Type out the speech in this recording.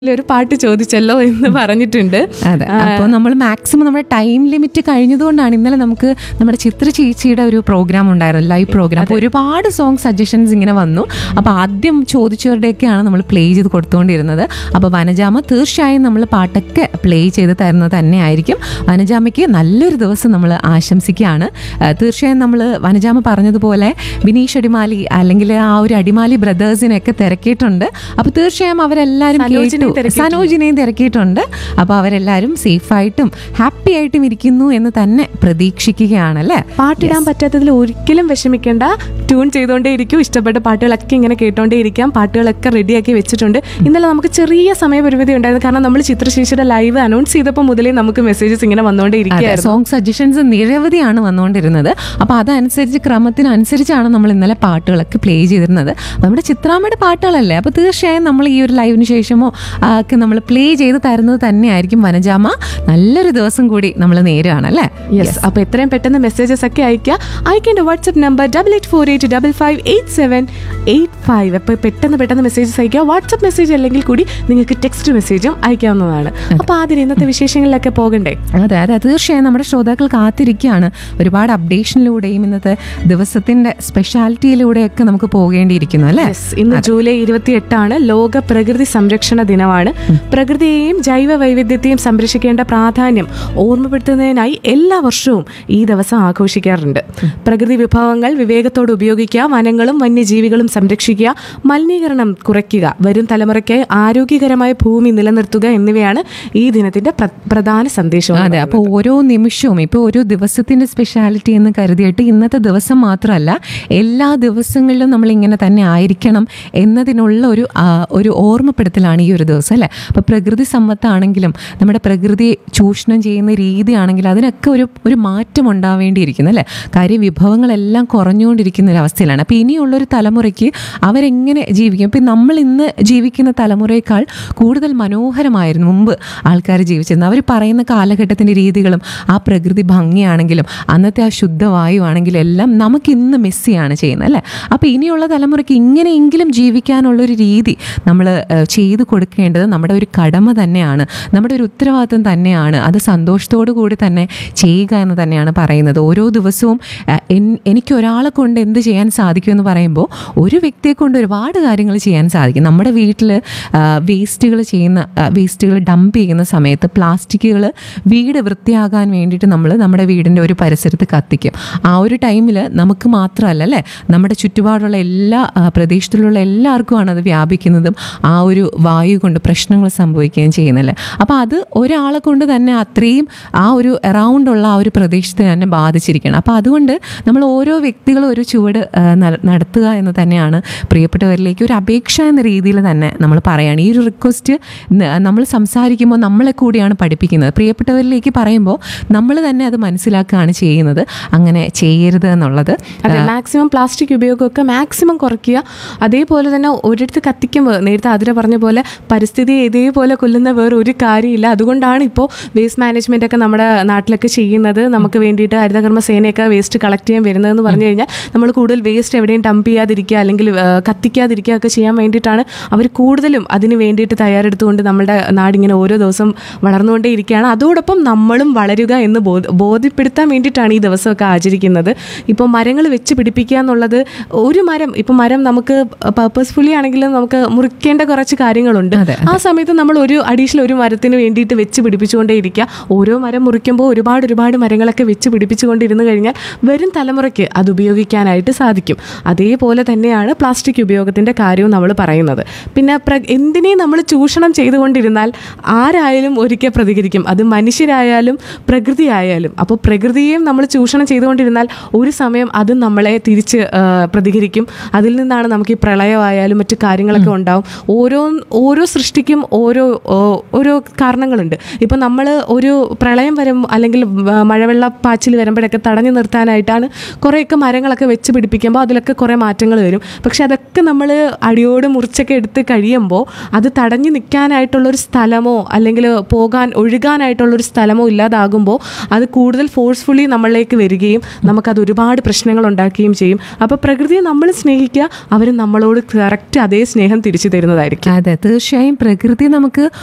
ഒരു പാട്ട് ചോദിച്ചല്ലോ എന്ന് പറഞ്ഞിട്ടുണ്ട് അതെ അപ്പോൾ നമ്മൾ മാക്സിമം നമ്മുടെ ടൈം ലിമിറ്റ് കഴിഞ്ഞതുകൊണ്ടാണ് ഇന്നലെ നമുക്ക് നമ്മുടെ ചിത്ര ചേച്ചിയുടെ ഒരു പ്രോഗ്രാം ഉണ്ടായിരുന്നു ലൈവ് പ്രോഗ്രാം അപ്പോൾ ഒരുപാട് സോങ് സജഷൻസ് ഇങ്ങനെ വന്നു അപ്പോൾ ആദ്യം ചോദിച്ചവരുടെയൊക്കെയാണ് നമ്മൾ പ്ലേ ചെയ്ത് കൊടുത്തുകൊണ്ടിരുന്നത് അപ്പോൾ വനജാമ തീർച്ചയായും നമ്മൾ പാട്ടൊക്കെ പ്ലേ ചെയ്ത് തരുന്നത് തന്നെയായിരിക്കും വനജാമയ്ക്ക് നല്ലൊരു ദിവസം നമ്മൾ ആശംസിക്കുകയാണ് ആ, തീർച്ചയായും നമ്മൾ വനജാമ പറഞ്ഞതുപോലെ ബിനീഷ് അടിമാലി അല്ലെങ്കിൽ ആ ഒരു അടിമാലി ബ്രദേഴ്സിനെയൊക്കെ തിരക്കിയിട്ടുണ്ട് അപ്പോൾ തീർച്ചയായും അവരെല്ലാവരും സനോജിനെയും കേട്ടു തിരക്കിയിട്ടുണ്ട്. സനോജിനെയും തിരക്കിയിട്ടുണ്ട് അപ്പോൾ അവരെല്ലാവരും സേഫായിട്ടും ഹാപ്പി ആയിട്ടും ഇരിക്കുന്നു എന്ന് തന്നെ പ്രതീക്ഷിക്കുകയാണല്ലേ പാട്ടിടാൻ പറ്റാത്തതിൽ ഒരിക്കലും വിഷമിക്കേണ്ട ട്യൂൺ ചെയ്തുകൊണ്ടേ ഇരിക്കും ഇഷ്ടപ്പെട്ട പാട്ടുകളൊക്കെ ഇങ്ങനെ കേട്ടോണ്ടേ ഇരിക്കാം പാട്ടുകളൊക്കെ റെഡിയാക്കി വെച്ചിട്ടുണ്ട് ഇന്നലെ നമുക്ക് ചെറിയ സമയപരിമിതി ഉണ്ടായിരുന്നു കാരണം നമ്മൾ ചിത്രശേഷിയുടെ ലൈവ് അനൗൺസ് ചെയ്തപ്പോൾ മുതലേ നമുക്ക് മെസ്സേജസ് ഇങ്ങനെ വന്നുകൊണ്ടേ ഇരിക്കുകയായിരുന്നു സോങ് സജഷൻസ് നിരവധിയാണ് വന്നുകൊണ്ടിരുന്നത് അപ്പോൾ അതനുസരിച്ച് ക്രമത്തിനനുസരിച്ചാണ് നമ്മൾ ഇന്നലെ പാട്ടുകളൊക്കെ പ്ലേ ചെയ്തിരുന്നത് നമ്മുടെ ചിത്രാമ്മയുടെ പാട്ടുകളല്ലേ അപ്പോൾ തീർച്ചയായും നമ്മൾ ഈ ഒരു ലൈവിന് ശേഷമോ ആ, ഒക്കെ നമ്മൾ പ്ലേ ചെയ്ത് തരുന്നത് തന്നെയായിരിക്കും വനജാമ നല്ലൊരു ദിവസം കൂടി നമ്മൾ നേരുകയാണ് അല്ലേ യെസ് അപ്പൊ എത്രയും പെട്ടെന്ന് മെസ്സേജസ് ഒക്കെ അയക്കുക അയക്കേണ്ട WhatsApp number double eight four eight double five eight seven eight five അപ്പോൾ പെട്ടെന്ന് പെട്ടെന്ന് മെസ്സേജസ് അയക്കുക വാട്സ്ആപ്പ് മെസ്സേജ് അല്ലെങ്കിൽ കൂടി നിങ്ങൾക്ക് ടെക്സ്റ്റ് മെസ്സേജും അയക്കാവുന്നതാണ് അപ്പോൾ ആദ്യം ഇന്നത്തെ വിശേഷങ്ങളിലൊക്കെ പോകണ്ടേ അതെ അതെ തീർച്ചയായും നമ്മുടെ ശ്രോതാക്കൾ കാത്തിരിക്കുകയാണ് ഒരുപാട് അപ്ഡേഷനിലൂടെയും ഇന്നത്തെ ദിവസത്തിന്റെ സ്പെഷ്യാലിറ്റിയിലൂടെയൊക്കെ നമുക്ക് പോകേണ്ടിയിരിക്കുന്നു അല്ലേ യെസ് ഇന്ന് ജൂലൈ ഇരുപത്തി എട്ടാണ് ലോക പ്രകൃതി സംരക്ഷണ ദിനമാണ് പ്രകൃതിയെയും ജൈവ വൈവിധ്യത്തെയും സംരക്ഷിക്കേണ്ട പ്രാധാന്യം ഓർമ്മപ്പെടുത്തുന്നതിനായി എല്ലാ വർഷവും ഈ ദിവസം ആഘോഷിക്കാറുണ്ട് പ്രകൃതി വിഭവങ്ങൾ വിവേകത്തോടെ ഉപയോഗിക്കുക വനങ്ങളും വന്യജീവികളും സംരക്ഷിക്കുക മലിനീകരണം കുറയ്ക്കുക വരും തലമുറയ്ക്ക് ആരോഗ്യകരമായ ഭൂമി നിലനിർത്തുക എന്നിവയാണ് ഈ ദിനത്തിന്റെ പ്ര- പ്രധാന സന്ദേശം അതെ അപ്പോൾ ഓരോ നിമിഷവും ഇപ്പോൾ ഒരു ദിവസത്തിന്റെ സ്പെഷ്യാലിറ്റി എന്ന് കരുതിയിട്ട് ഇന്നത്തെ ദിവസം മാത്രമല്ല എല്ലാ ദിവസങ്ങളിലും നമ്മൾ ഇങ്ങനെ തന്നെ ആയിരിക്കണം എന്നതിനുള്ള ഒരു ആ, ഒരു ഓർമ്മപ്പെടുത്തലാണ് ഈ ഒരു ദിവസം അല്ലേ അപ്പോൾ പ്രകൃതി സമ്പത്താണെങ്കിലും നമ്മുടെ പ്രകൃതിയെ ചൂഷണം ചെയ്യുന്ന രീതിയാണെങ്കിലും അതിനൊക്കെ ഒരു ഒരു മാറ്റം ഉണ്ടാവേണ്ടിയിരിക്കുന്നു അല്ലേ കാര്യം വിഭവങ്ങളെല്ലാം കുറഞ്ഞുകൊണ്ടിരിക്കുന്ന ഒരു അവസ്ഥയിലാണ് അപ്പോൾ ഇനിയുള്ളൊരു തലമുറയ്ക്ക് അവരെങ്ങനെ ജീവിക്കും ഇപ്പം നമ്മൾ ഇന്ന് ജീവിക്കുന്ന തലമുറയേക്കാൾ കൂടുതൽ മനോഹരമായിരുന്നു മുമ്പ് ആൾക്കാർ ജീവിച്ചിരുന്നത് അവർ പറയുന്ന കാലഘട്ടത്തിൻ്റെ രീതികളും ആ പ്രകൃതി ഭംഗിയാണെങ്കിലും അന്നത്തെ ആ ശുദ്ധവായു ആണെങ്കിലും എല്ലാം നമുക്ക് ഇന്ന് മിസ് ചെയ്യാണ് ചെയ്യുന്നത് അല്ലേ അപ്പോൾ ഇനിയുള്ള തലമുറയ്ക്ക് ഇങ്ങനെയെങ്കിലും ജീവിക്കാനുള്ളൊരു രീതി നമ്മൾ ചെയ്തു കൊടുക്കേണ്ടത് നമ്മുടെ ഒരു കടമ തന്നെയാണ് നമ്മുടെ ഒരു ഉത്തരവാദിത്വം തന്നെയാണ് അത് സന്തോഷത്തോടു കൂടി തന്നെ ചെയ്യുക എന്ന് തന്നെയാണ് പറയുന്നത് ഓരോ ദിവസവും ആ, എൻ- എനിക്ക് ഒരാളെ കൊണ്ട് എന്ത് ചെയ്യാൻ സാധിക്കുമെന്ന് പറയുമ്പോൾ ഒരു വ്യക്തിയെ കൊണ്ട് ഒരുപാട് കാര്യങ്ങൾ ചെയ്യാൻ സാധിക്കും നമ്മുടെ വീട്ടിൽ വേസ്റ്റുകൾ ചെയ്യുന്ന വേസ്റ്റുകൾ ഡംപ് ചെയ്യുന്ന സമയത്ത് പ്ലാസ്റ്റിക്കുകൾ വീട് വൃത്തിയാകാൻ വേണ്ടിയിട്ട് നമ്മൾ നമ്മുടെ വീടിൻ്റെ ഒരു പരിസരത്ത് കത്തിക്കും ആ ഒരു ടൈമിൽ നമുക്ക് മാത്രമല്ല അല്ലേ നമ്മുടെ ചുറ്റുപാടുള്ള എല്ലാ ആ, പ്രദേശത്തിലുള്ള എല്ലാവർക്കുമാണ് അത് വ്യാപിക്കുന്നതും ആ ഒരു വായു കൊണ്ട് പ്രശ്നങ്ങൾ സംഭവിക്കുകയും ചെയ്യുന്നല്ലേ അപ്പോൾ അത് ഒരാളെ കൊണ്ട് തന്നെ അത്രയും ആ ഒരു അറൗണ്ട് ഉള്ള ആ ഒരു പ്രദേശത്തെ തന്നെ ബാധിച്ചിരിക്കണം അപ്പോൾ അതുകൊണ്ട് നമ്മൾ ഓരോ വ്യക്തികളും ഒരു ചുവട് ആ, ന- നടത്തുക എന്ന് തന്നെയാണ് പ്രിയപ്പെട്ടവരിലേക്ക് ഒരു അപേക്ഷ എന്ന രീതിയിൽ തന്നെ നമ്മൾ പറയുകയാണ് ഈ ഒരു റിക്വസ്റ്റ് നമ്മൾ സംസാരിക്കുമ്പോൾ നമ്മളെ കൂടിയാണ് പഠിപ്പിക്കുന്നത് പ്രിയപ്പെട്ടവരിലേക്ക് പറയുമ്പോൾ നമ്മൾ തന്നെ അത് മനസ്സിലാക്കുകയാണ് ചെയ്യുന്നത് അങ്ങനെ ചെയ്യരുത് എന്നുള്ളത് അതെ മാക്സിമം പ്ലാസ്റ്റിക് ഉപയോഗമൊക്കെ മാക്സിമം കുറയ്ക്കുക അതേപോലെ തന്നെ ഒരിടത്ത് കത്തിക്കുമ്പോൾ നേരത്തെ അതിര പറഞ്ഞ പോലെ പരിസ്ഥിതിയെ ഇതേപോലെ കൊല്ലുന്ന വേറെ ഒരു കാര്യമില്ല അതുകൊണ്ടാണ് ഇപ്പോൾ വേസ്റ്റ് മാനേജ്മെന്റ് ഒക്കെ നമ്മുടെ നാട്ടിലൊക്കെ ചെയ്യുന്നത് നമുക്ക് വേണ്ടിയിട്ട് ഹരിതകർമ്മ സേനയൊക്കെ വേസ്റ്റ് കളക്ട് ചെയ്യാൻ വരുന്നതെന്ന് പറഞ്ഞു കഴിഞ്ഞാൽ നമ്മൾ കൂടുതൽ വേസ്റ്റ് എവിടെയും ഡംപ് ചെയ്യാതിരിക്കുക അല്ലെങ്കിൽ ആ, കത്തിക്കാതിരിക്കുക ഒക്കെ ചെയ്യാൻ വേണ്ടിയിട്ടാണ് അവർ കൂടുതലും അതിന് വേണ്ടിയിട്ട് തയ്യാറെടുത്തുകൊണ്ട് നമ്മുടെ നാടിങ്ങനെ ഓരോ ദിവസം വളർന്നുകൊണ്ടേ ഇരിക്കുകയാണ് അതോടൊപ്പം നമ്മളും വളരുക എന്ന് ബോധ ബോധ്യപ്പെടുത്താൻ വേണ്ടിയിട്ടാണ് ഈ ദിവസമൊക്കെ ആചരിക്കുന്നത് ഇപ്പോൾ മരങ്ങൾ വെച്ച് പിടിപ്പിക്കുക എന്നുള്ളത് ഒരു മരം ഇപ്പോൾ മരം നമുക്ക് പർപ്പസ്ഫുള്ളി ആണെങ്കിലും നമുക്ക് മുറിക്കേണ്ട കുറച്ച് കാര്യങ്ങളുണ്ട് അതെ, ആ സമയത്ത് നമ്മൾ ഒരു അഡീഷണൽ ഒരു മരത്തിന് വേണ്ടിയിട്ട് വെച്ച് പിടിപ്പിച്ചുകൊണ്ടേ ഇരിക്കുക ഓരോ മരം മുറിക്കുമ്പോൾ ഒരുപാട് ഒരുപാട് മരങ്ങളൊക്കെ വെച്ച് പിടിപ്പിച്ചുകൊണ്ടിരുന്നു കഴിഞ്ഞാൽ വരും തലമുറയ്ക്ക് അത് ഉപയോഗിക്കാനായിട്ട് സാധിക്കും അതേപോലെ തന്നെയാണ് പ്ലാസ്റ്റിക് ഉപയോഗത്തിൻ്റെ കാര്യവും നമ്മൾ പറയുന്നത് പിന്നെ പ്ര എന്തിനേയും നമ്മൾ ചൂഷണം ചെയ്തുകൊണ്ടിരുന്നാൽ ആരായാലും ഒരിക്കൽ പ്രതികരിക്കും അത് മനുഷ്യരായാലും പ്രകൃതി ആയാലും അപ്പോൾ പ്രകൃതിയെയും നമ്മൾ ചൂഷണം ചെയ്തുകൊണ്ടിരുന്നാൽ ഒരു സമയം അത് നമ്മളെ തിരിച്ച് ആ, പ്രതികരിക്കും അതിൽ നിന്നാണ് നമുക്ക് ഈ പ്രളയമായാലും മറ്റു കാര്യങ്ങളൊക്കെ ഉണ്ടാവും ഓരോ ഓരോ സൃഷ്ടിക്കും ഓരോ ഓ, ഓരോ കാരണങ്ങളുണ്ട് ഇപ്പം നമ്മൾ ഒരു പ്രളയം വരും അല്ലെങ്കിൽ വ- മഴവെള്ള പാച്ചിൽ വരുമ്പോഴൊക്കെ തടഞ്ഞു നിർത്താനായിട്ടാണ് കുറേയൊക്കെ മരങ്ങളൊക്കെ വെച്ച് പിടിപ്പിക്കുമ്പോൾ അതിലൊക്കെ കുറേ മാറ്റങ്ങൾ വരും പക്ഷെ അതൊക്കെ നമ്മൾ അടിയോട് മുറിച്ചൊക്കെ എടുത്ത് കഴിയുമ്പോൾ അത് തടഞ്ഞു നിൽക്കാനായിട്ടുള്ളൊരു സ്ഥലമോ അല്ലെങ്കിൽ അല്ലെങ്കിൽ പോകാൻ ഒഴുകാനായിട്ടുള്ളൊരു സ്ഥലമോ ഇല്ലാതാകുമ്പോൾ അത് കൂടുതൽ ഫോഴ്സ്ഫുള്ളി നമ്മളിലേക്ക് വരികയും നമുക്കത് ഒരുപാട് പ്രശ്നങ്ങൾ ഉണ്ടാക്കുകയും ചെയ്യും അപ്പോൾ പ്രകൃതിയെ നമ്മൾ സ്നേഹിക്കുക അവർ നമ്മളോട് കറക്റ്റ് അതേ സ്നേഹം തിരിച്ചു തരുന്നതായിരിക്കും അതെ തീർച്ചയായും പ്രകൃതി നമുക്ക്